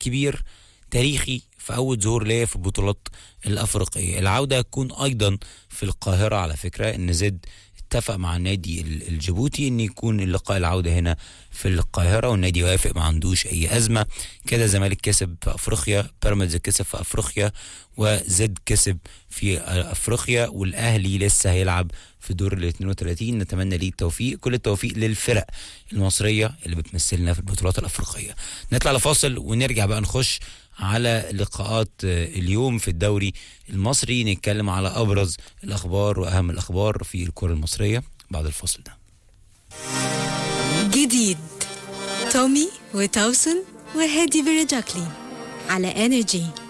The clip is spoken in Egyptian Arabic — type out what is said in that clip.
كبير تاريخي في أول ظهور ليا في البطولات الأفريقية العودة هتكون أيضا في القاهرة على فكرة إن زد اتفق مع النادي ال- الجيبوتي ان يكون اللقاء العوده هنا في القاهره والنادي وافق ما عندوش اي ازمه كده الزمالك كسب في افريقيا بيراميدز كسب في افريقيا وزد كسب في افريقيا والاهلي لسه هيلعب في دور ال 32 نتمنى ليه التوفيق كل التوفيق للفرق المصريه اللي بتمثلنا في البطولات الافريقيه نطلع لفاصل ونرجع بقى نخش على لقاءات آه، اليوم في الدوري المصري نتكلم على ابرز الاخبار واهم الاخبار في الكره المصريه بعد الفاصل ده جديد تومي وتوسن وهادي برجاكلي على انرجي